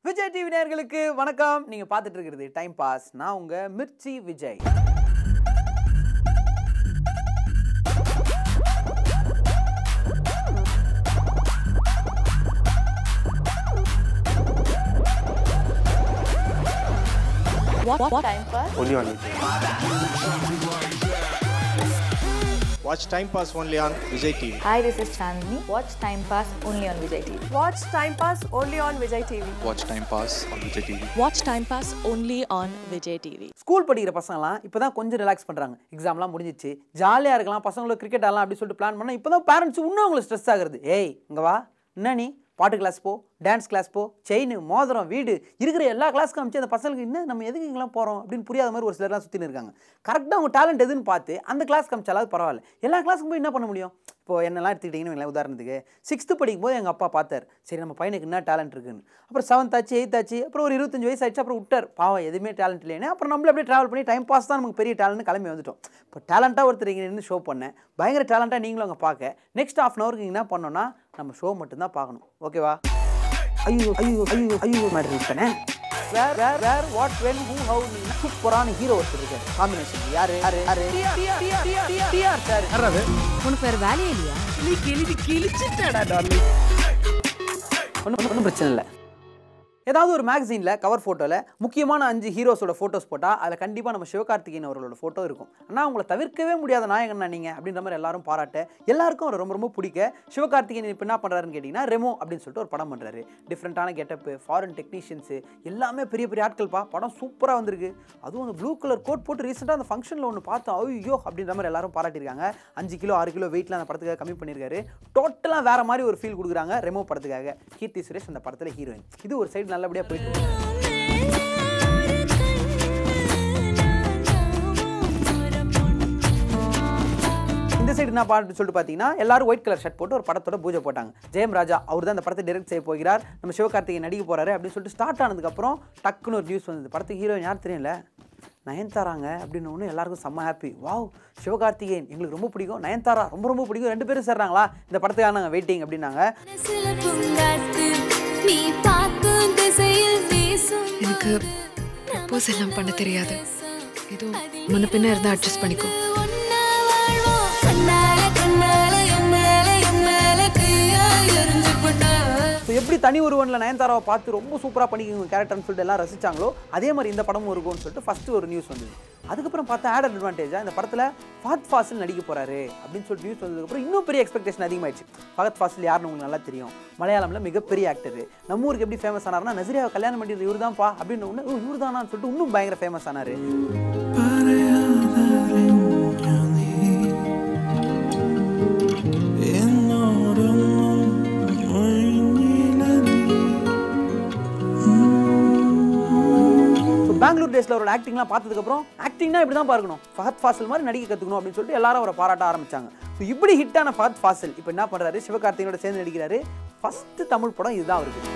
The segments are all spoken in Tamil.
விஜய் டிவி நேயர்களுக்கு வணக்கம் நீங்க பார்த்துட்டு இருக்கிறது டைம் பாஸ் நான் உங்க Mirchi Vijay What, what time pass? Only on YouTube. Watch Time Pass only on Vijay TV. Hi, this is Chandni. Watch Time Pass only on Vijay TV. Watch Time Pass only on Vijay TV. Watch Time Pass on Vijay TV. Watch Time Pass only on Vijay TV. School படிக்கிற பசங்கலாம் இப்போ தான் கொஞ்சம் ரிலாக்ஸ் பண்ணுறாங்க எக்ஸாம்லாம் முடிஞ்சிச்சு ஜாலியாக இருக்கலாம் பசங்களுக்கு கிரிக்கெட் ஆடலாம் அப்படின்னு சொல்லிட்டு பிளான் பண்ணால் இப்போ தான் பேரண்ட்ஸ் இன்னும் அவங்களுக்கு ஸ்ட்ரெஸ் ஆகுறது ஏய் இங்கே வா என்ன நீ பாட்டு கிளாஸ் போ டான்ஸ் கிளாஸ் போ செயின் மோதிரம் வீடு இருக்கிற எல்லா கிளாஸ்க்கும் அமைச்சு அந்த பசங்களுக்கு என்ன நம்ம எதுக்கு இங்கெல்லாம் போகிறோம் அப்படின்னு புரியாத மாதிரி ஒரு சிலர்லாம் சுற்றின்னு இருக்காங்க கரெக்டாக அவங்க டேலண்ட் எதுன்னு பார்த்து அந்த கிளாஸ் காமிச்சாலாவது பரவாயில்ல எல்லா கிளாஸுக்கும் போய் என்ன பண்ண முடியும் இப்போ என்னெல்லாம் எடுத்துக்கிட்டிங்கன்னு வைங்களேன், உதாரணத்துக்கு சிக்ஸ்த்து படிக்கும் போது எங்கள் அப்பா பார்த்தார் சரி நம்ம பையனுக்கு என்ன டேலண்ட் இருக்குன்னு அப்புறம் செவன்த் ஆச்சு எயித் ஆச்சு அப்புறம் ஒரு இருபத்தஞ்சு வயசு ஆச்சு அப்புறம் விட்டார் பாவம் எதுவுமே டேலண்ட் இல்லைன்னு அப்புறம் நம்மள அப்படியே ட்ராவல் பண்ணி டைம் பாஸ் தான் நமக்கு பெரிய டேலண்ட் கிளம்பி வந்துட்டோம் இப்போ டேலண்ட்டாக ஒருத்தர் இங்கே நின்று ஷோ பண்ணேன் பயங்கர டேலண்ட்டாக நீங்களும் அங்கே பார்க்க நெக்ஸ்ட் ஆஃப் அன் ஹவருக்கு என்ன பண்ணோன்னா நம்ம ஷோ மட்டும்தான் பார்க்கணும் ஓகேவா ஐயோ ஐயோ ஐயோ ஐயோ மாதிரி இருப்பேனே where where where what when who how நீ சூப்பரான ஹீரோ ஒருத்தர் இருக்காரு காம்பினேஷன் யாரு யாரு யாரு டிஆர் சார் உனக்கு வேற வேலையே இல்லையா ஒன்றும் ஒன்றும் பிரச்சனை இல்லை ஏதாவது ஒரு மேகசீனில் கவர் ஃபோட்டோவில் முக்கியமான அஞ்சு ஹீரோஸோட ஃபோட்டோஸ் போட்டால் அதில் கண்டிப்பாக நம்ம சிவகார்த்திகேயன் அவர்களோட ஃபோட்டோ இருக்கும் ஆனால் அவங்கள தவிர்க்கவே முடியாத நாயகன்னா நீங்கள் அப்படின்ற மாதிரி எல்லாரும் பாராட்ட எல்லாருக்கும் அவர் ரொம்ப ரொம்ப பிடிக்க சிவகார்த்திகேயன் இப்போ என்ன பண்ணுறாருன்னு கேட்டிங்கன்னா ரெமோ அப்படின்னு சொல்லிட்டு ஒரு படம் பண்ணுறாரு டிஃப்ரெண்ட்டான கெட்டப்பு ஃபாரின் டெக்னீஷியன்ஸு எல்லாமே பெரிய பெரிய ஆட்கள்ப்பா படம் சூப்பராக வந்திருக்கு அதுவும் அந்த ப்ளூ கலர் கோட் போட்டு ரீசெண்டாக அந்த ஃபங்க்ஷனில் ஒன்று பார்த்தோம் ஐயோ அப்படின்ற மாதிரி எல்லாரும் பாராட்டியிருக்காங்க அஞ்சு கிலோ ஆறு கிலோ வெயிட்லாம் அந்த படத்துக்காக கம்மி பண்ணியிருக்காரு டோட்டலாக வேற மாதிரி ஒரு ஃபீல் கொடுக்குறாங்க ரெமோ படத்துக்காக கீர்த்தி சுரேஷ் அந்த படத்தில் ஹீரோயின் இது ஒரு சைடு நல்லபடியாக போயிட்டு இருக்கு. இந்த சைடு என்ன பாட்டு சொல்லிட்டு பார்த்தீங்கன்னா எல்லாரும் ஒயிட் கலர் ஷர்ட் போட்டு ஒரு படத்தோட பூஜை போட்டாங்க ஜெயம் ராஜா அவர் தான் இந்த படத்தை டைரக்ட் செய்ய போகிறார் நம்ம சிவகார்த்திகேயன் நடிக்க போறாரு அப்படின்னு சொல்லிட்டு ஸ்டார்ட் ஆனதுக்கப்புறம் டக்குன்னு ஒரு நியூஸ் வந்தது படத்துக்கு ஹீரோயின் யார் தெரியல நயன்தாராங்க அப்படின்னு ஒன்று எல்லாருக்கும் செம்ம ஹாப்பி வாவ் சிவகார்த்திகேயன் எங்களுக்கு ரொம்ப பிடிக்கும் நயன்தாரா ரொம்ப ரொம்ப பிடிக்கும் ரெண்டு பேரும் சேர்றாங்களா இந்த படத்துக்காக நாங்கள் வெயிட்டிங் அப்படின்னாங்க மனசுல பூங்காத்து, நீ பார்க்கும் திசையில் வீசும் எனக்கு ப்ரப்போஸ் எல்லாம் பண்ண தெரியாது ஏதோ முன்ன பின்ன இருந்தா அட்ஜஸ்ட் பண்ணிக்கோ ஒன்னா வாழ்வோம். கண்ணால கண்ணால என் மேல என் மேல தீயா எரிஞ்சு போட்டா ஸோ எப்படி தனி ஒருவனில் நயன்தாராவை பார்த்து ரொம்ப சூப்பராக பண்ணிக்கோங்க கேரக்டர்னு சொல்லிட்டு எல்லாம் ரசிச்சாங்களோ அதே மாதிரி இந்த படமும் இருக்கும்னு சொல்லிட்டு ஃபஸ்ட்டு ஒரு நியூஸ் வந்தது அதுக்கப்புறம் பார்த்தா ஆட் அட்வான்டேஜாக இந்த படத்தில் ஃபஹத் ஃபாசில் நடிக்க போறாரு அப்படின்னு சொல்லிட்டு நியூஸ் வந்ததுக்கப்புறம் இன்னும் பெரிய எக்ஸ்பெக்டேஷன் அதிகமாயிடுச்சு ஃபஹத் ஃபாசில் யாருன்னு உங்களுக்கு நல்லா தெரியும் மலையாளம்ல மிகப்பெரிய ஆக்டர் நம்ம ஊருக்கு எப்படி ஃபேமஸ் ஆனார்னா நசிரியாவை கல்யாணம் பண்ணிட்டு இவர் தான்ப்பா அப்படின்னு ஒன்று இவர் தானான்னு சொல்லிட்டு இன்னும் பயங்கர ஃபேமஸ் ஆனார் ஸோ பெங்களூர் டேஸில் அவரோட ஆக்டிங்லாம் பார்த்ததுக்கப்புறம் ஆக்டிங்னா இப்படி தான் பார்க்கணும் ஃபஹத் ஃபாசில் மாதிரி நடிக்க கற்றுக்கணும் அப்படின்னு சொல்லிட்டு எல்லாரும் அவரை பாராட்ட ஆரம்பிச்சாங்க ஸோ இப்படி ஹிட்டான ஃபஹத் ஃபாசில் இப்போ என்ன பண்ணுறாரு சிவகார்த்திகனோட சேர்ந்து நடிக்கிறாரு ஃபஸ்ட்டு தமிழ் படம் இதுதான் அவருக்கு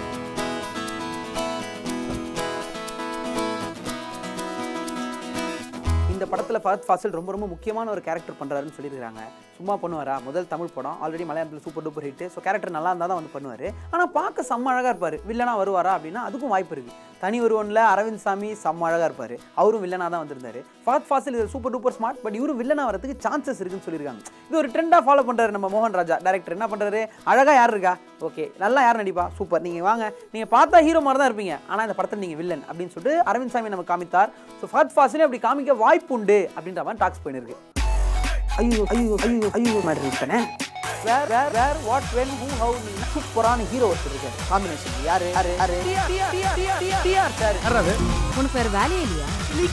இந்த படத்தில் ஃபஹத் ஃபாசில் ரொம்ப ரொம்ப முக்கியமான ஒரு கேரக்டர் பண்ணுறாருன்னு சொல்லியிருக்காங்க சும்மா பண்ணுவாரா முதல் தமிழ் படம் ஆல்ரெடி மலையாளத்தில் super duper hit so character நல்லா இருந்தால் தான் வந்து பண்ணுவார் ஆனால் பார்க்க செம்ம அழகாக இருப்பார் வில்லனா வருவாரா அப்படின்னா அதுக்கும் வாய்ப்பு இருக்குது தனி ஒருவனில் அரவிந்த் சாமி செம்ம அழகாக இருப்பார் அவரும் வில்லனாக தான் வந்திருந்தாரு ஃபஹத் ஃபாசில் இது சூப்பர் டூப்பர் ஸ்மார்ட் பட் இவரும் வில்லனா வரதுக்கு சான்சஸ் இருக்குன்னு சொல்லியிருக்காங்க இது ஒரு ட்ரெண்டாக ஃபாலோ பண்ணுறாரு நம்ம மோகன் ராஜா டேரக்டர் என்ன பண்ணுறாரு அழகாக யார் இருக்கா ஓகே நல்லா யார் நடிப்பா சூப்பர் நீங்கள் வாங்க நீங்கள் பார்த்தா ஹீரோ மாதிரி தான் இருப்பீங்க ஆனால் இந்த படத்தில் நீங்கள் வில்லன் அப்படின்னு சொல்லிட்டு அரவிந்த் சாமி நம்ம காமித்தார் ஸோ ஃபஹத் ஃபாசிலே அப்படி காமிக்க வாய்ப்பு உண்டு அப்படின்ற மாதிரி டாக்ஸ் பண்ணியிருக்கு ஐயோ ஐயோ ஐயோ ஐயோ மாதிரி இருப்பேனே where where where what when who how நீ சூப்பரான ஹீரோ ஒருத்தர் இருக்காரு காம்பினேஷன் யாரு யாரு யாரு டிஆர் சார் உனக்கு வேற வேலையே இல்லையா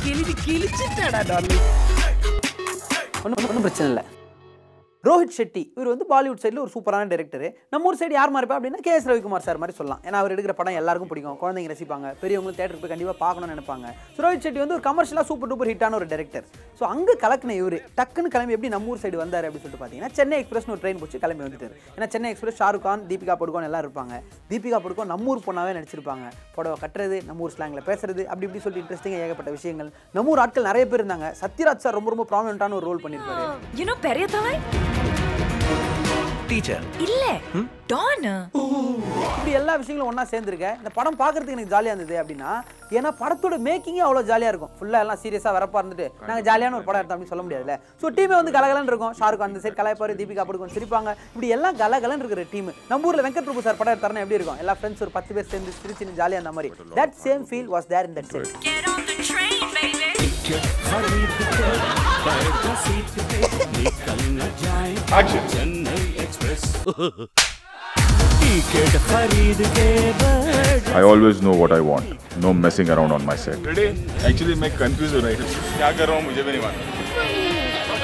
ஒன்றும் ஒன்றும் பிரச்சனை இல்லை ரோஹித் ஷெட்டி இவர் வந்து பாலிவுட் சைடில் ஒரு சூப்பரான டேரக்டர் நம்ம ஊர் சைடு யார் மாதிரி இருப்பா அப்படின்னா கே எஸ் ரவிக்குமார் சார் மாதிரி சொல்லலாம் ஏன்னா அவர் எடுக்கிற படம் எல்லாருக்கும் பிடிக்கும் குழந்தைங்க ரசிப்பாங்க பெரியவங்களும் தேட்டருக்கு போய் கண்டிப்பாக பார்க்கணும்னு நினைப்பாங்க ஸோ ரோஹித் ஷெட்டி வந்து ஒரு கமர்ஷியலாக சூப்பர் டூப்பர் ஹிட்டான ஒரு டேரக்டர் ஸோ அங்கே கலக்கின இவர் டக்குன்னு கிளம்பி எப்படி நம்ம ஊர் சைடு வந்தார் அப்படின்னு சொல்லிட்டு பார்த்தீங்கன்னா சென்னை எக்ஸ்பிரஸ்னு ஒரு ட்ரெயின் பிடிச்சி கிளம்பி வந்துட்டார் ஏன்னா சென்னை எக்ஸ்பிரஸ் ஷாருக் கான் தீபிகா படுகோன் எல்லாம் இருப்பாங்க தீபிகா படுகோன் நம்ம ஊர் பொண்ணாவே நடிச்சிருப்பாங்க புடவை கட்டுறது நம்ம ஊர் ஸ்லாங்கில் பேசுறது அப்படி இப்படி சொல்லிட்டு இன்ட்ரெஸ்டிங்காக ஏகப்பட்ட விஷயங்கள் நம்ம ஊர் ஆட்கள் நிறைய பேர் இருந்தாங்க சத்யராஜ் சார் ரொம்ப ரொம்ப ப்ராமினெண்ட்டான ஒரு ரோல் பண்ணியிருப்பாரு You know பெரிய தவாய் டீச்சர் இல்ல டான் இப்படி எல்லா விஷயங்களும் ஒன்றா சேர்ந்துருக்க இந்த படம் பார்க்கறதுக்கு எனக்கு ஜாலியாக இருந்தது அப்படின்னா ஏன்னா படத்தோட மேக்கிங்கே அவ்வளோ ஜாலியாக இருக்கும் ஃபுல்லாக எல்லாம் சீரியஸாக வரப்பா இருந்துட்டு நாங்கள் ஜாலியான ஒரு படம் எடுத்தோம் அப்படின்னு சொல்ல முடியாதுல்ல ஸோ டீமே வந்து கலகலன்னு இருக்கும் ஷாருக் அந்த சைடு கலாய்ப்பாரு தீபிகா படுக்கும் சிரிப்பாங்க இப்படி எல்லாம் கலகலன்னு இருக்கிற டீம் நம்ம ஊரில் வெங்கட் பிரபு சார் படம் எடுத்தாருன்னா எப்படி இருக்கும் எல்லா ஃப்ரெண்ட்ஸ் ஒரு பத்து பேர் சேர்ந்து சிரிச்சு ஜாலியாக அந்த மாதிரி that same feel was there in that set I always know what I want. No messing around on my set. Today, actually, मैं confused हो रहा है क्या कर रहा हूँ मुझे भी नहीं मालूम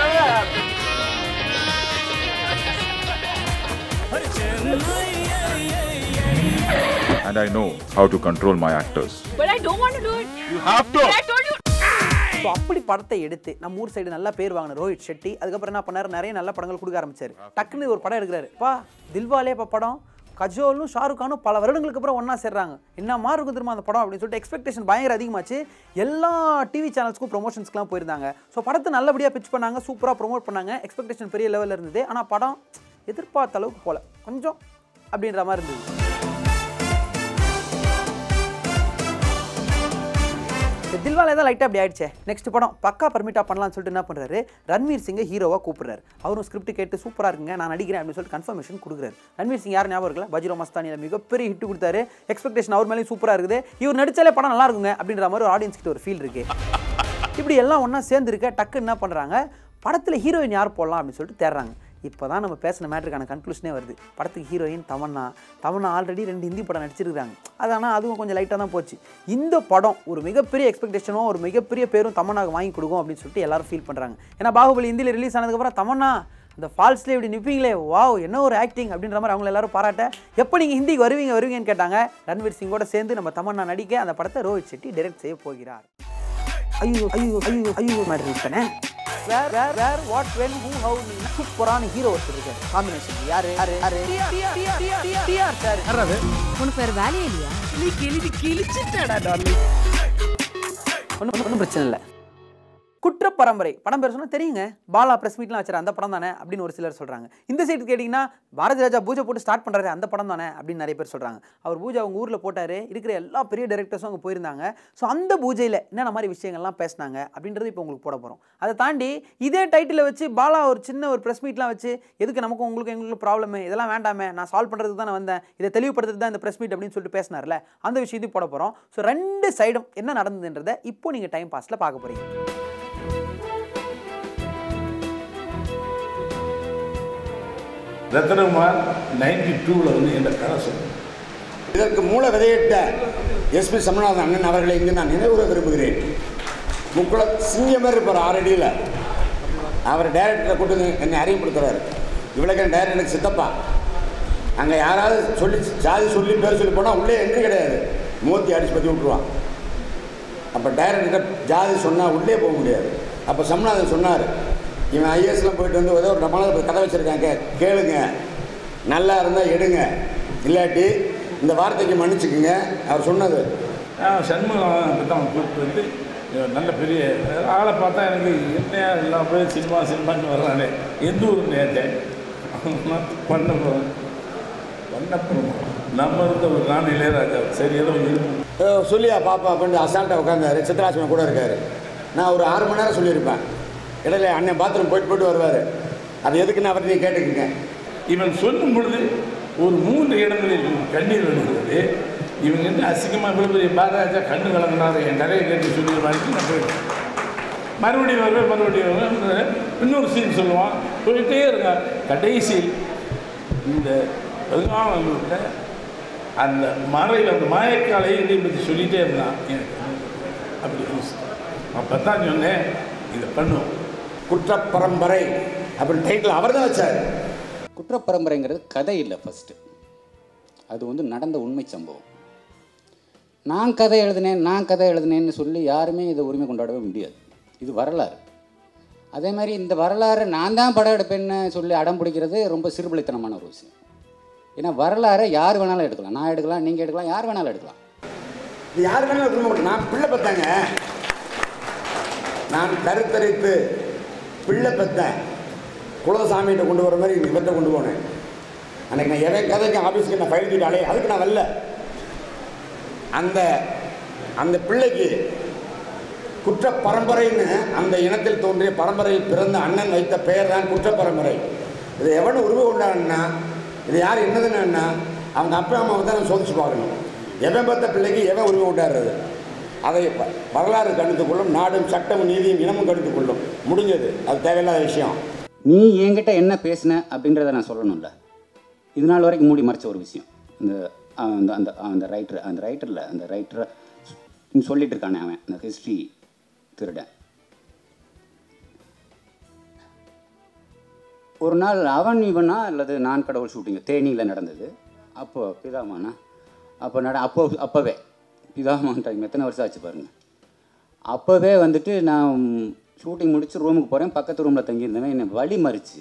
And I know how to control my actors. But I don't want to do it. You have to. I told you. So அப்படி படத்தை எடுத்து நம்ம ஊர் சைடு நல்லா பேர் வாங்கின ரோஹித் ஷெட்டி அதுக்கப்புறம் என்ன பண்ணாரு நிறைய நல்ல படங்கள் கொடுக்க ஆரம்பிச்சாரு டக்குன்னு ஒரு படம் எடுக்கிறாரு பா தில்வாலே இப்போ படம் கஜோலும் ஷாருக் கானும் பல வருடங்களுக்கு அப்புறம் ஒன்றா சேர்றாங்க என்ன மாதிரி இருக்கும் திரும்ப அந்த படம் அப்படின்னு சொல்லிட்டு எக்ஸ்பெக்டேஷன் பயங்கர அதிகமாச்சு எல்லா டிவி சேனல்ஸ்க்கும் ப்ரொமோஷன்ஸ்க்குலாம் போயிருந்தாங்க ஸோ படத்தை நல்லபடியாக பிச் பண்ணாங்க சூப்பராக ப்ரோமோட் பண்ணாங்க எக்ஸ்பெக்டேஷன் பெரிய லெவலில் இருந்தது ஆனால் படம் எதிர்பார்த்த அளவுக்கு போல கொஞ்சம் அப்படின்ற மாதிரி இருந்தது இந்த தில்வாலே தான் லைட்டாக அப்படி ஆயிடுச்சே நெக்ஸ்ட் படம் பக்கா பர்மிட்டா பண்ணலாம்னு சொல்லிட்டு என்ன பண்ணுறாரு ரன்வீர் சிங்கை ஹீரோவாக கூப்பிடுறாரு அவரும் ஸ்கிரிப்ட் கேட்டு சூப்பராக இருக்குங்க நான் நடிக்கிறேன் அப்படின்னு சொல்லிட்டு கன்ஃபர்மேஷன் கொடுக்குறாரு ரன்வீர் சிங் யார் ஞாபகம் இருக்கல பஜ்ரோ மஸ்தானியில் மிகப்பெரிய ஹிட் கொடுத்தாரு எக்ஸ்பெக்டேஷன் அவர் மேலேயும் சூப்பராக இருக்குது இவர் நடிச்சாலே படம் நல்லா இருக்குங்க அப்படின்ற மாதிரி ஒரு ஆடியன்ஸ் கிட்ட ஒரு ஃபீல் இருக்கு இப்படி எல்லாம் ஒன்றா சேர்ந்துருக்க டக்கு என்ன பண்ணுறாங்க படத்தில் ஹீரோயின் யார் போடலாம் அப்படின்னு சொல்லிட்டு தேடுறாங்க இப்போ தான் நம்ம பேசின மேட்ருக்கான கன்க்ளூஷனே வருது படத்துக்கு ஹீரோயின் தமன்னா தமன்னா ஆல்ரெடி ரெண்டு ஹிந்தி படம் நடிச்சிருக்காங்க அது ஆனால் அதுவும் கொஞ்சம் லைட்டாக தான் போச்சு இந்த படம் ஒரு மிகப்பெரிய எக்ஸ்பெக்டேஷனும் ஒரு மிகப்பெரிய பேரும் தமன்னாக்கு வாங்கி கொடுக்கும் அப்படின்னு சொல்லிட்டு எல்லாரும் ஃபீல் பண்ணுறாங்க ஏன்னா பாகுபலி ஹிந்தியில் ரிலீஸ் ஆனதுக்கப்புறம் தமன்னா அந்த ஃபால்ஸ்லேயே இப்படி நிற்பீங்களே வாவ் என்ன ஒரு ஆக்டிங் அப்படின்ற மாதிரி அவங்க எல்லாரும் பாராட்ட எப்போ நீங்கள் ஹிந்திக்கு வருவீங்க வருவீங்கன்னு கேட்டாங்க ரன்வீர் சிங்கோட சேர்ந்து நம்ம தமன்னா நடிக்க அந்த படத்தை ரோஹித் செட்டி டைரக்ட் செய்ய போகிறார் ஐயோ ஐயோ ஐயோ ஐயோ மேட்ரு இருப்பேனே where where where what when who how சூப்பரான ஹீரோ ஒருத்தர் இருக்காரு காம்பினேஷன் யாரு யாரு யாரு டிஆர் சார் உனக்கு வேற வேலையே இல்லையா ஒன்றும் ஒன்றும் பிரச்சனை இல்லை குற்ற பரம்பரை படம் பேர் சொன்னால் தெரியுங்க பாலா ப்ரெஸ் மீட்லாம் வச்சுரு அந்த படம் தானே அப்படின்னு ஒரு சிலர் சொல்கிறாங்க இந்த சைடு கேட்டிங்கன்னா பாரதி ராஜா பூஜை போட்டு ஸ்டார்ட் பண்ணுறாரு அந்த படம் தானே அப்படின்னு நிறைய பேர் சொல்கிறாங்க அவர் பூஜை அவங்க ஊரில் போட்டார் இருக்கிற எல்லா பெரிய டேரக்டர்ஸும் அங்கே போயிருந்தாங்க ஸோ அந்த பூஜையில் என்னென்ன மாதிரி விஷயங்கள்லாம் பேசினாங்க அப்படின்றது இப்போ உங்களுக்கு போட போகிறோம் அதை தாண்டி இதே டைட்டில் வச்சு பாலா ஒரு சின்ன ஒரு ப்ரெஸ் மீட்லாம் வச்சு எதுக்கு நமக்கும் உங்களுக்கு எங்களுக்கு ப்ராப்ளமே இதெல்லாம் வேண்டாமே நான் சால்வ் பண்ணுறதுக்கு தான் நான் வந்தேன் இதை தெளிவுபடுத்துறது தான் இந்த ப்ரெஸ் மீட் அப்படின்னு சொல்லிட்டு பேசினார்ல அந்த விஷயத்தையும் போட போகிறோம் ஸோ ரெண்டு சைடும் என்ன நடந்ததுன்றதை இப்போ நீங்கள் டைம் பாஸில் பார்க்க போகிறீங்க ரத்னகுமார் நைன்டி டூவில் வந்து என்ற கதை சொன்னேன் இதற்கு மூல விதையிட்ட எஸ்பி சமநாதன் அண்ணன் அவர்களை இங்கு நான் நினைவுற விரும்புகிறேன் முக்குள சிங்கமர் இருப்பார் ஆறடியில் அவர் டைரக்டரை கூட்டு வந்து என்னை அறிமுகப்படுத்துறாரு இவ்வளோக்கு டைரக்டர் எனக்கு சித்தப்பா அங்கே யாராவது சொல்லி ஜாதி சொல்லி பேர் சொல்லி போனால் உள்ளே என்ட்ரி கிடையாது மூர்த்தி அடிச்சு பற்றி விட்ருவான் அப்போ டைரக்டர்கிட்ட ஜாதி சொன்னால் உள்ளே போக முடியாது அப்போ சம்நாதன் சொன்னார் இவன் ஐஏஎஸ்லாம் போயிட்டு வந்து ஏதோ ஒரு நம்மளால கதை வச்சுருக்காங்க கேளுங்க நல்லா இருந்தால் எடுங்க இல்லாட்டி இந்த வார்த்தைக்கு மன்னிச்சுக்குங்க அவர் சொன்னது சண்முகம் தான் கூப்பிட்டு வந்து இவன் நல்ல பெரிய ஆளை பார்த்தா எனக்கு என்னையா எல்லாம் போய் சினிமா சினிமான்னு வர்றானே எந்த ஊர் நேற்றேன் பண்ண பண்ணப்புறம் நம்ம இருந்த ஒரு நான் இளையராஜா சரி ஏதோ இருக்கும் அஹ் சொல்லியா பாப்பா அப்படின்னு அசால்ட்டாக உட்காந்தாரு சித்தராசன் கூட இருக்காரு நான் ஒரு ஆறு மணி நேரம் சொல்லியிருப்பேன் இடையில அண்ணன் பாத்ரூம் போயிட்டு போயிட்டு வருவார் அது எதுக்குன்னு அவர் நீங்கள் கேட்டுக்குங்க இவன் சொல்லும் பொழுது ஒரு மூன்று இடங்களில் கண்ணீர் வருகிறது இவங்க என்ன அசிங்கமாக இவ்வளோ பெரிய பாரராஜா கண்ணு கலங்கினாரு என் நிறைய கேட்டு சொல்லிடுவாங்க நான் போயிட்டேன் மறுபடியும் வருவேன் மறுபடியும் வருவேன் இன்னொரு சீன் சொல்லுவான் போயிட்டே இருக்கான் கடைசியில் இந்த பதினாலூரில் அந்த மறையில் அந்த மாயக்காலை இதை பற்றி சொல்லிகிட்டே இருந்தான் எனக்கு அப்படி அப்போ தான் சொன்னேன் இதை பண்ணுவோம் குற்றப்பரம்பரை அப்படின்னு டைட்டில் அவர் தான் வச்சார் குற்றப்பரம்பரைங்கிறது கதை இல்லை ஃபஸ்ட்டு அது வந்து நடந்த உண்மை சம்பவம் நான் கதை எழுதினேன் நான் கதை எழுதினேன்னு சொல்லி யாருமே இதை உரிமை கொண்டாடவே முடியாது இது வரலாறு அதே மாதிரி இந்த வரலாறு நான் தான் படம் எடுப்பேன்னு சொல்லி அடம் பிடிக்கிறது ரொம்ப சிறுபிள்ளைத்தனமான ஒரு விஷயம் ஏன்னா வரலாறை யார் வேணாலும் எடுக்கலாம் நான் எடுக்கலாம் நீங்கள் எடுக்கலாம் யார் வேணாலும் எடுக்கலாம் இது யார் வேணாலும் விரும்ப மாட்டேன் நான் பிள்ளை பெத்தாங்க நான் கருத்தரித்து பிள்ளை பெத்தேன் குலசாமிகிட்ட கொண்டு வர மாதிரி இவர்கிட்ட கொண்டு போனேன் அன்னைக்கு நான் எவன் கதைக்கு ஆஃபீஸுக்கு நான் ஃபைல் தூக்கிட்டாலே அதுக்கு நான் வரல அந்த அந்த பிள்ளைக்கு குற்ற பரம்பரைன்னு அந்த இனத்தில் தோன்றிய பரம்பரையில் பிறந்த அண்ணன் வைத்த பெயர் தான் குற்ற பரம்பரை இதை எவன் உருவ கொண்டான்னா இது யார் என்னதுன்னா அவங்க அப்பா அம்மாவை தான் நம்ம சோதிச்சு பார்க்கணும் எவன் பார்த்த பிள்ளைக்கு எவன் உரிமை கொண்டாடுறது அதை வ- வரலாறு கணித்துக் கொள்ளும் நாடும் சட்டமும் நீதியும் இனமும் கணித்துக் கொள்ளும் முடிஞ்சது அது தேவையில்லாத விஷயம் நீ என்கிட்ட என்ன பேசின அப்படின்றத நான் சொல்லணும்ல இது நாள் வரைக்கும் மூடி மறைச்ச ஒரு விஷயம் இந்த அந்த அந்த அந்த ரைட்டர் அந்த ரைட்டரில் அந்த ரைட்டரை சொல்லிட்டு இருக்கானே அவன் அந்த ஹிஸ்ட்ரி திருடன் ஒரு நாள் அவன் இவனா அல்லது நான் கடவுள் ஷூட்டிங் தேனியில் நடந்தது அப்போ பிதாமானா அப்போ நட அப்போ அப்போவே பிதாமான் டைம் எத்தனை வருஷம் ஆச்சு பாருங்கள் அப்போவே வந்துட்டு நான் ஷூட்டிங் முடிச்சு ரூமுக்கு போகிறேன் பக்கத்து ரூமில் தங்கியிருந்தவன் என்னை வழி மறிச்சு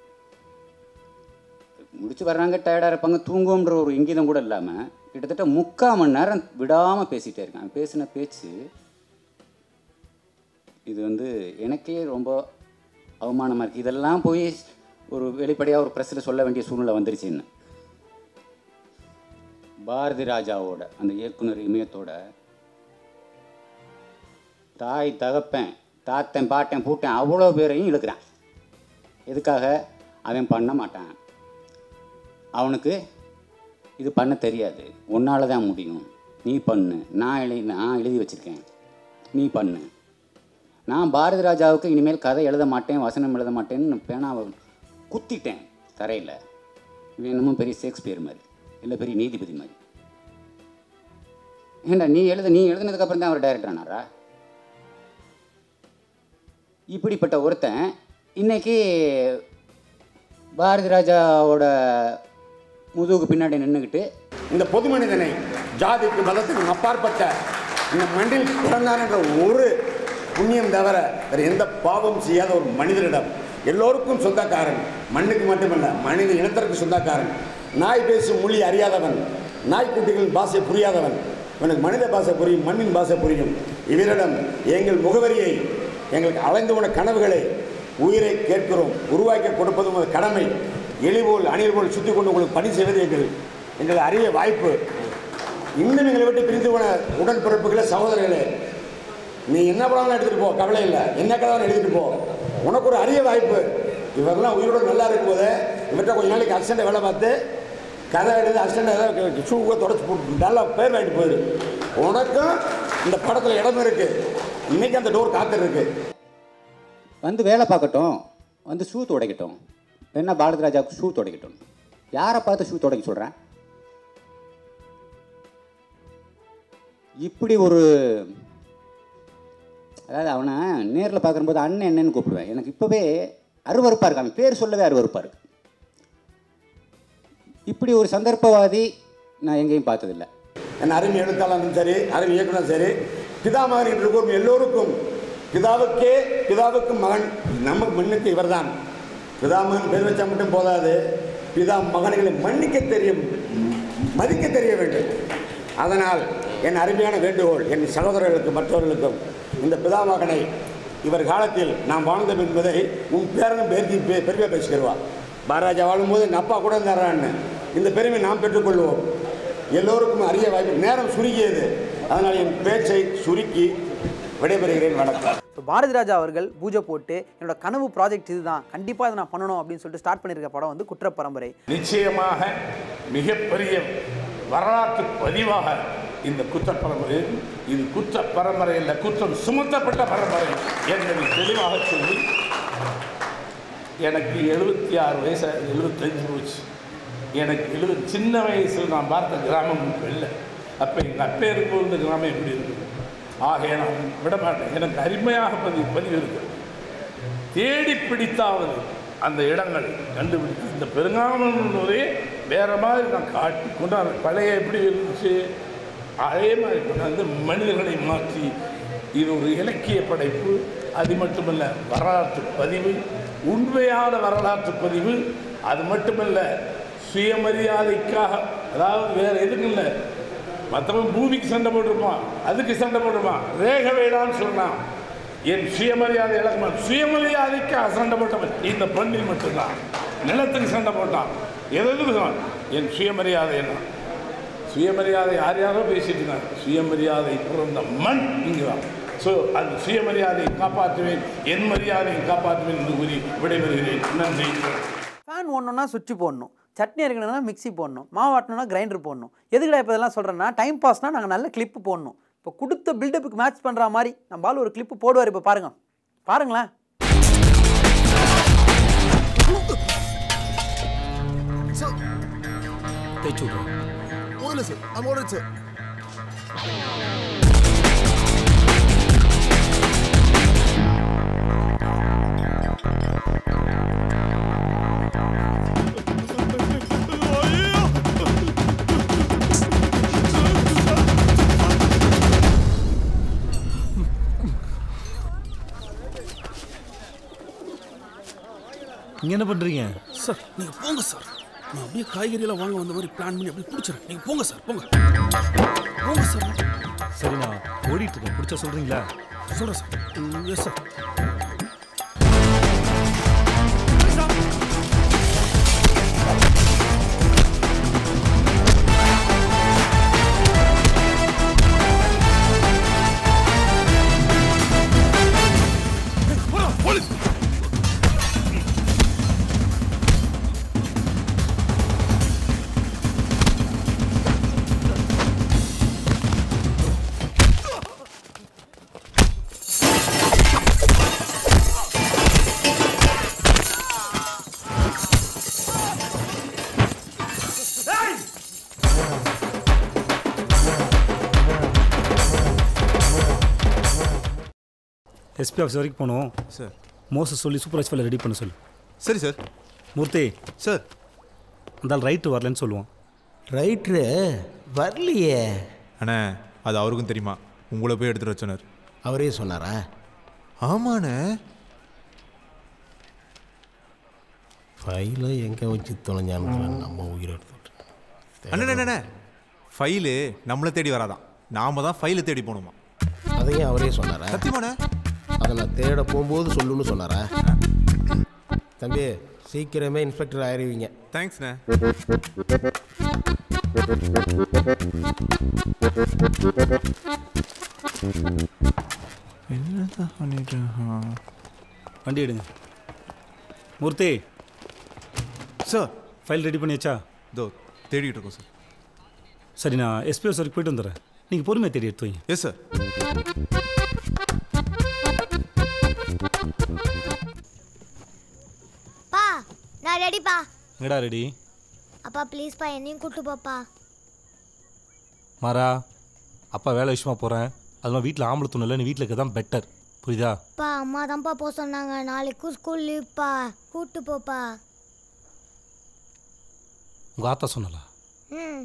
முடிச்சு வர்றாங்க டயர்டாக இருப்பாங்க தூங்குவோன்ற ஒரு இங்கீதம் கூட இல்லாமல் கிட்டத்தட்ட முக்கால் மணி நேரம் விடாமல் பேசிகிட்டே இருக்கேன் அவன் பேசின பேச்சு இது வந்து எனக்கே ரொம்ப அவமானமாக இருக்குது இதெல்லாம் போய் ஒரு வெளிப்படையாக ஒரு ப்ரெஸ்ஸில் சொல்ல வேண்டிய சூழ்நிலை வந்துருச்சுன்னு பாரதி ராஜாவோட அந்த இயக்குனர் இமயத்தோட தாய் தகப்பன் தாத்தன் பாட்டன் பூட்டன் அவ்வளோ பேரையும் இழுக்கிறான் எதுக்காக அவன் பண்ண மாட்டான் அவனுக்கு இது பண்ண தெரியாது உன்னால தான் முடியும் நீ பண்ணு நான் எழுதி நான் எழுதி வச்சுருக்கேன் நீ பண்ணு நான் பாரதி ராஜாவுக்கு இனிமேல் கதை எழுத மாட்டேன் வசனம் எழுத மாட்டேன்னு பேனாவை குத்திட்டேன் தரையில் இவன் என்னமோ பெரிய ஷேக்ஸ்பியர் மாதிரி இல்லை பெரிய நீதிபதி மாதிரி ஏண்டா நீ எழுத நீ எழுதுனதுக்கப்புறம் தான் அவர் டைரக்டர் ஆனாரா இப்படிப்பட்ட ஒருத்தன் இன்னைக்கு பாரதி ராஜாவோட முதுகுக்கு பின்னாடி நின்றுக்கிட்டு இந்த பொது மனிதனை ஜாதிக்கு மதத்துக்கும் அப்பாற்பட்ட இந்த மண்ணில் பிறந்தான் என்ற ஒரு புண்ணியம் தவிர வேறு எந்த பாவம் செய்யாத ஒரு மனிதனிடம் எல்லோருக்கும் சொந்தக்காரன் மண்ணுக்கு மட்டுமல்ல மனித இனத்திற்கு சொந்தக்காரன் நாய் பேசும் மொழி அறியாதவன் நாய்க்குட்டிகளின் பாஷை புரியாதவன் இவனுக்கு மனித பாஷை புரியும் மண்ணின் பாஷை புரியும் இவரிடம் எங்கள் முகவரியை எங்களுக்கு அலைந்து போன கனவுகளை உயிரை கேட்கிறோம் உருவாக்கி கொடுப்பது உங்கள் கடமை எலிபோல் அணில் போல் சுற்றி கொண்டு உங்களுக்கு பணி செய்வது எங்கள் எங்கள் அரிய வாய்ப்பு இன்னும் எங்களை விட்டு பிரிந்து போன உடன்பிறப்புகளே சகோதரர்களே நீ என்ன படம் எடுத்துகிட்டு போ கவலை இல்லை என்ன கதை எடுத்துகிட்டு போ உனக்கு ஒரு அரிய வாய்ப்பு இவரெல்லாம் உயிரோட நல்லா இருக்கும்போது இவர்கிட்ட கொஞ்ச நாளைக்கு அசிஸ்டண்ட் வேலை பார்த்து கதை எழுதி அசிஸ்டண்ட் ஏதாவது ஷூவை தொடச்சி போட்டு நல்லா பேர் வாங்கிட்டு போயிரு உனக்கும் இந்த படத்தில் இடம் இருக்குது இன்னைக்கு அந்த டோர் காத்துருக்கு வந்து வேலை பார்க்கட்டும் வந்து ஷூ துடைக்கட்டும் என்ன பாரதி ராஜாவுக்கு ஷூ துடைக்கட்டும் யாரை பார்த்து ஷூ துடைக்க சொல்கிறேன் இப்படி ஒரு அதாவது அவனை நேரில் பார்க்கும்போது அண்ணன் என்னன்னு கூப்பிடுவேன் எனக்கு இப்போவே அருவருப்பாக இருக்கு அவன் பேர் சொல்லவே அருவருப்பாக இருக்கு இப்படி ஒரு சந்தர்ப்பவாதி நான் எங்கேயும் பார்த்ததில்லை என் அருமை எழுத்தாளரும் சரி அருமை இயக்குனர் சரி பிதாமகன் என்று கூறும் எல்லோருக்கும் பிதாவுக்கே பிதாவுக்கும் மகன் நம்ம மண்ணுக்கு இவர்தான் பிதாமகன் பேர் வச்சா மட்டும் போதாது பிதா மகன்களை மன்னிக்க தெரியும் மதிக்க தெரிய வேண்டும் அதனால் என் அருமையான வேண்டுகோள் என் சகோதரர்களுக்கும் மற்றவர்களுக்கும் இந்த பிதாமகனை இவர் காலத்தில் நாம் வாழ்ந்தோம் என்பதை உன் பேரனும் பேர்த்தி பெ- பெருமையாக பேசிக்கிறவா பாரராஜா வாழும்போது எங்கள் அப்பா கூட இருந்தாரான்னு இந்த பெருமை நாம் பெற்றுக்கொள்வோம் எல்லோருக்கும் அரிய வாய்ப்பு நேரம் சுருங்கியது அதனால் என் பேச்சை சுருக்கி விடைபெறுகிறேன் வணக்கம் ஸோ பாரதி ராஜா அவர்கள் பூஜை போட்டு என்னோட கனவு ப்ராஜெக்ட் இதுதான் கண்டிப்பாக இதை நான் பண்ணணும் அப்படின்னு சொல்லிட்டு ஸ்டார்ட் பண்ணியிருக்க படம் வந்து குற்றப்பரம்பரை நிச்சயமாக மிகப்பெரிய வரலாற்று பதிவாக இந்த குற்ற பரம்பரை இது குற்ற பரம்பரை இல்லை குற்றம் சுமத்தப்பட்ட பரம்பரை என்பதை தெளிவாக சொல்லி எனக்கு எழுபத்தி ஆறு வயசு எழுபத்தஞ்சு போச்சு எனக்கு எழுபது சின்ன வயசில் நான் பார்த்த கிராமம் இப்போ இல்லை அப்போ எங்கள் அப்பா இருக்கும்போது இந்த கிராமம் எப்படி இருக்குது ஆக நான் விட மாட்டேன் எனக்கு அருமையாக பதிவு பதிவு இருக்குது தேடி பிடித்தாவது அந்த இடங்கள் கண்டுபிடித்து இந்த பெருங்காமலே வேற மாதிரி நான் காட்டி கொண்டாந்து பழைய எப்படி இருந்துச்சு அதே மாதிரி கொண்டாந்து மனிதர்களை மாற்றி இது ஒரு இலக்கிய படைப்பு அது மட்டுமல்ல வரலாற்று பதிவு உண்மையான வரலாற்று பதிவு அது மட்டுமல்ல சுயமரியாதைக்காக அதாவது வேற எதுக்கும் இல்லை மற்றவன் பூமிக்கு சண்டை போட்டிருப்பான் அதுக்கு சண்டை போட்டிருப்பான் ரேக வேடான்னு சொன்னான் என் சுயமரியாதை இழக்கமா சுயமரியாதைக்கு அசண்டப்பட்டவன் இந்த பெண்ணில் மட்டும்தான் நிலத்துக்கு சண்டை போட்டான் எதுக்கு சொன்னான் என் சுயமரியாதை என்ன சுயமரியாதை யார் யாரோ பேசிட்டு இருக்காங்க சுயமரியாதை பிறந்த மண் இங்கு தான் ஸோ அந்த சுயமரியாதையை காப்பாற்றுவேன் என் மரியாதையை காப்பாற்றுவேன் என்று கூறி விடைபெறுகிறேன் நன்றி ஃபேன் ஓடணும்னா சுவிட்ச் போடணும் சட்னி அரைக்கணும்னா மிக்ஸி போடணும் மாவு ஆட்டணும்னா கிரைண்டர் போடணும் எதுக்குடா இப்போ இதெல்லாம் சொல்கிறேன்னா டைம் பாஸ்னால் நாங்கள் நல்ல கிளிப்பு போடணும் இப்போ கொடுத்த பில்டப்புக்கு மேட்ச் பண்ணுற மாதிரி நம்ம ஆள் ஒரு கிளிப்பு போடுவார் இப்போ பாருங்க பாருங்களேன் தேய்ச்சி விட்றோம் ஓடல சார் I'm alright சார் இங்கே என்ன பண்ணுறீங்க சார் நீங்க போங்க சார் நான் அப்படியே காய்கறி எல்லாம் வாங்க வந்த மாதிரி பிளான் பண்ணி அப்படியே பிடிச்சிடறேன் நீங்க போங்க சார் போங்க போங்க சார் சரி நான் ஓடிட்டு இருக்கேன் பிடிச்சா சொல்கிறீங்களா சொல்றேன் sir yes sir SP office வரைக்கும் போகணும் சார் மோசஸ் சொல்லி சூப்பர்வைஸ் ஃபைலை ரெடி பண்ண சொல்லு சரி சார் மூர்த்தி சார் அந்த ரைட்டு வரலன்னு சொல்லுவான் ரைட்ரு வரலையே அண்ணே அது அவருக்கும் தெரியுமா உங்களை போய் எடுத்துகிட்டு வர சொன்னார் அவரே சொன்னாரா ஆமாண்ணே ஃபைலை எங்கே வச்சு தொலைஞ்சான்னு நம்ம உயிரை எடுத்து அண்ணே அண்ணே ஃபைலு நம்மளை தேடி வராதான் நாம தான் ஃபைலை தேடி போகணுமா அதையும் அவரே சொன்னாரா சத்தியமாண்ணே அதை நான் தேட போகும்போது சொல்லுன்னு சொன்னாரா தம்பி சீக்கிரமே இன்ஸ்பெக்டர் ஆயிருவீங்க தேங்க்ஸ்ண்ணே என்னதான் பண்ணிட்டு வண்டி எடுங்க மூர்த்தி சார் ஃபைல் ரெடி பண்ணியாச்சா இதோ தேடிட்டு இருக்கோம் சார் சரி நான் எஸ்பி ஆஃபீஸ் வரைக்கும் போயிட்டு வந்துடுறேன் நீங்கள் பொறுமையாக தேடி எடுத்து வைங்க எஸ் சார் பா நான் ரெடிப்பா எங்கடா ரெடி அப்பா ப்ளீஸ்ப்பா என்னையும் கூட்டு போப்பா மாறா அப்பா வேலை விஷயமா போகிறேன் அதெல்லாம் வீட்டில் ஆம்பளை துணை இல்லை நீ வீட்டில் இருக்க தான் பெட்டர் புரியுதா பா அம்மா தான்ப்பா போக சொன்னாங்க நாளைக்கும் ஸ்கூல் லீவ்ப்பா கூட்டு போப்பா உங்கள் ஆத்தா சொன்னலா ம்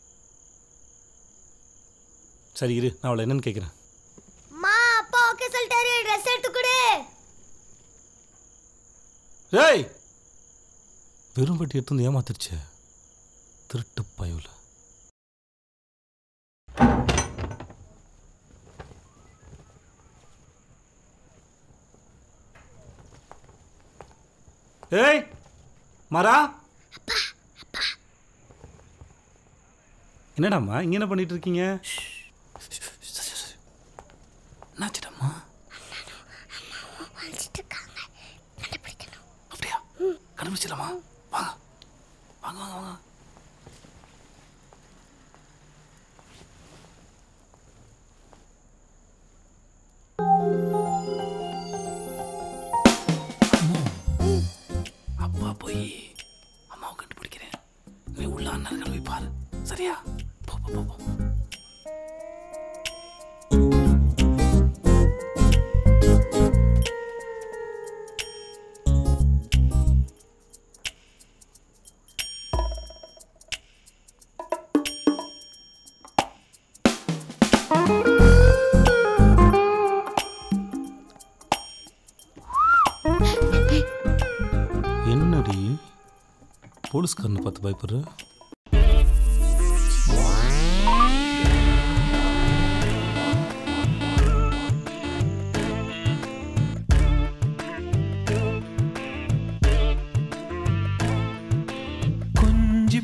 சரி இரு நான் அவளை என்னன்னு கேட்குறேன் அம்மா அப்பா ஓகே சொல்லிட்டாரு ட்ரெஸ் எடுத்து கொடு ஏய் வெறும் பட்டி எடுத்து வந்து ஏமாத்திருச்சு திருட்டு பயவுல ஏய் மரா என்னடாம்மா இங்க என்ன பண்ணிட்டு இருக்கீங்க என்னாச்சுடாம்மா அப்படியா கண்டுபிடிச்சிடலாமா வாங்க வாங்க வாங்க வாங்க அப்பா போய் அம்மாவை கண்டுபிடிக்கிறேன் நீ உள்ள அண்ணர்களை போய் பாரு சரியா போ போ போ, போ என்னடி போலீஸ்காரனை பார்த்து பயப்படுற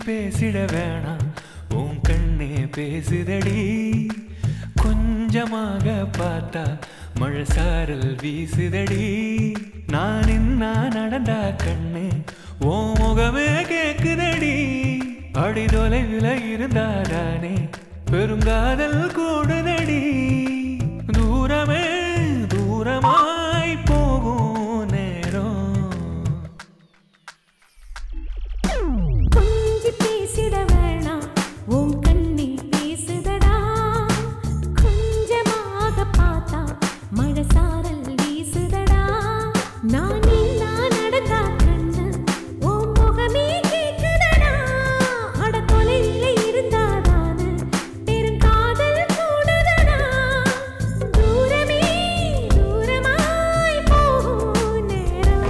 பேசிட வேணாம் உன் கண்ணே பேசுதடி கொஞ்சமாக பார்த்தா மழை சாரல் வீசுதடி நான் என்ன நடந்தா கண்ணு ஓ முகமே கேக்குதடி அடி தொலைவில் இருந்தாதானே பெருங்காதல் கூடுதடி தூரமே தூரமாய் போகும் நேரம் கொஞ்சி பேசிட வேணாம் உன் கண்ணி பேசுதடா கொஞ்சமாக பார்த்தா மழை சாரல் வீசுதடா நான் நின்னா நடந்தா கண்ணு உன் முகமே கேக்குதடா அட தொலைவில் இருந்தாதானு பெருங்காதல் கூடுதடா தூரமே தூரமாய் போகும் நேரம்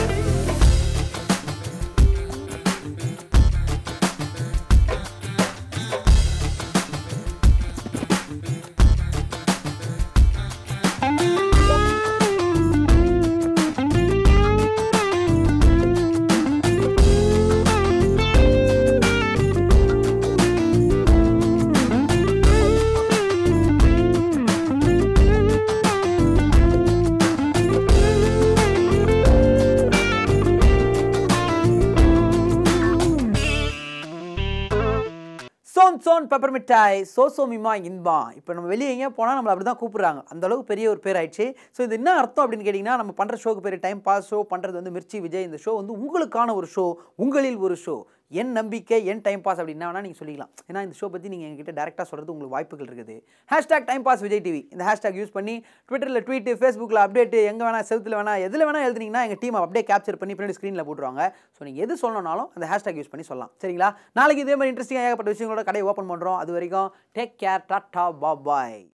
சோன் சோன் பெப்பர் மிட்டாய் சோ சோ மிமா இன்பா இப்போ நம்ம வெளியே எங்கேயா போனால் நம்மளை அப்படி தான் கூப்பிடுறாங்க அந்த அளவுக்கு பெரிய ஒரு பேர் ஆயிடுச்சு ஸோ இது என்ன அர்த்தம் அப்படின்னு கேட்டிங்கன்னா நம்ம பண்ணுற ஷோக்கு பேர் டைம் பாஸ் ஷோ பண்ணுறது வந்து மிர்ச்சி விஜய் இந்த ஷோ வந்து உங்களுக்கான ஒரு ஷோ உங்களில் ஒரு ஷோ என் நம்பிக்கை என் டைம் பாஸ் அப்படின்னா வேணால் நீங்கள் சொல்லிக்கலாம் ஏன்னா இந்த ஷோ பற்றி நீங்கள் எங்ககிட்ட டேரெக்டாக சொல்கிறது உங்களுக்கு வாய்ப்புகள் இருக்குது hashtag time pass Vijay TV இந்த ஹேஷ்டாக் யூஸ் பண்ணி ட்விட்டரில் ட்வீட்டு ஃபேஸ்புக்கில் அப்டேட்டு எங்கே வேணால் செவுத்தில் வேணால் எதில் வேணால் எழுதுனீங்கன்னா எங்கள் டீம் அப்படியே கேப்சர் பண்ணி பின்னாடி ஸ்க்ரீனில் போட்டுருவாங்க ஸோ நீங்கள் எது சொல்லணும்னாலும் அந்த ஹேஷ்டாக் யூஸ் பண்ணி சொல்லலாம் சரிங்களா நாளைக்கு இதே மாதிரி இன்ட்ரெஸ்டிங்காக ஏகப்பட்ட விஷயங்களோட கடையை ஓப்பன் பண்ணுறோம் அது வரைக்கும் டேக் கேர் டாட்டா பாய்